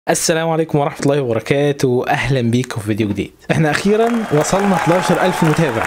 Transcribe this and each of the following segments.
السلام عليكم ورحمة الله وبركاته أهلا بيكم في فيديو جديد احنا أخيرا وصلنا 11000 متابع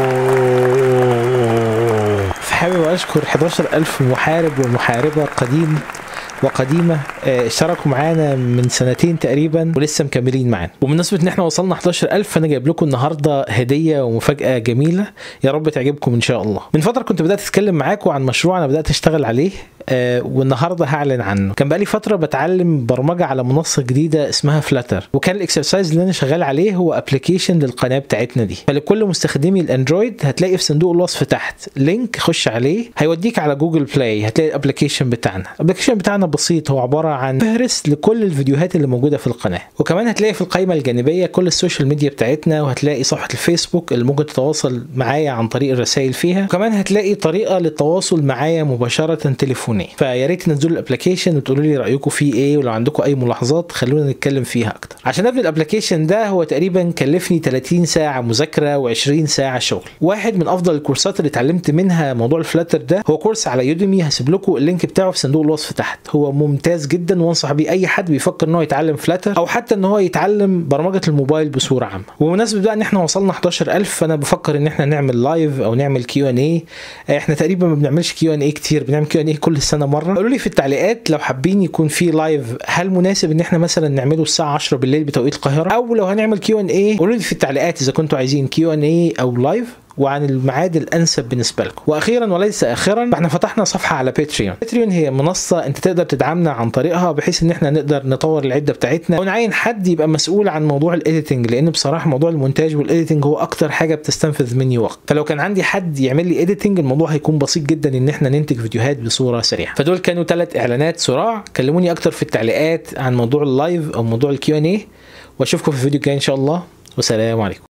فحابب أشكر 11000 محارب ومحاربة قديم وقديمه آه، اشتركوا معانا من سنتين تقريبا ولسه مكملين معانا وبمناسبه ان احنا وصلنا 11000 فانا جايب لكم النهارده هديه ومفاجاه جميله يا رب تعجبكم ان شاء الله من فتره كنت بدات اتكلم معاكم عن مشروع انا بدات اشتغل عليه آه، والنهارده هعلن عنه كان بقالي فتره بتعلم برمجه على منصه جديده اسمها فلاتر وكان الاكسرسايز اللي انا شغال عليه هو ابلكيشن للقناه بتاعتنا دي فلكل مستخدمي الاندرويد هتلاقي في صندوق الوصف تحت لينك خش عليه هيوديك على جوجل بلاي هتلاقي الابلكيشن بتاعنا الابلكيشن بتاعنا بسيط هو عباره عن فهرس لكل الفيديوهات اللي موجوده في القناه وكمان هتلاقي في القائمه الجانبيه كل السوشيال ميديا بتاعتنا وهتلاقي صفحه الفيسبوك اللي ممكن تتواصل معايا عن طريق الرسائل فيها وكمان هتلاقي طريقه للتواصل معايا مباشره تليفونيا فيا ريت تنزلوا الابلكيشن وتقولوا لي رايكم فيه ايه ولو عندكم اي ملاحظات خلونا نتكلم فيها اكتر عشان ابني الابلكيشن ده هو تقريبا كلفني 30 ساعه مذاكره و20 ساعه شغل واحد من افضل الكورسات اللي اتعلمت منها موضوع الفلاتر ده هو كورس على يوديمي هسيب لكم اللينك بتاعه في صندوق الوصف تحت هو ممتاز جدا وانصح بيه اي حد بيفكر ان هو يتعلم فلاتر او حتى ان هو يتعلم برمجه الموبايل بصوره عامه وبمناسبه بقى ان احنا وصلنا 11000 فانا بفكر ان احنا نعمل لايف او نعمل كيو ان اي احنا تقريبا ما بنعملش كيو ان اي كتير بنعمل كيو ان اي كل سنه مره قولوا لي في التعليقات لو حابين يكون في لايف هل مناسب ان احنا مثلا نعمله الساعه 10 بالليل بتوقيت القاهره او لو هنعمل كيو ان اي قولوا لي في التعليقات اذا كنتوا عايزين كيو ان اي او لايف وعن الميعاد الانسب بالنسبه لكم واخيرا وليس اخرا احنا فتحنا صفحه على باتريون باتريون هي منصه انت تقدر تدعمنا عن طريقها بحيث ان احنا نقدر نطور العده بتاعتنا ونعين حد يبقى مسؤول عن موضوع الايديتنج لان بصراحه موضوع المونتاج والايديتنج هو اكتر حاجه بتستنفذ مني وقت فلو كان عندي حد يعمل لي ايديتنج الموضوع هيكون بسيط جدا ان احنا ننتج فيديوهات بصوره سريعه فدول كانوا ثلاث اعلانات صراع كلموني اكتر في التعليقات عن موضوع اللايف او موضوع الكيو ان اي واشوفكم في الفيديو الجاي ان شاء الله والسلام عليكم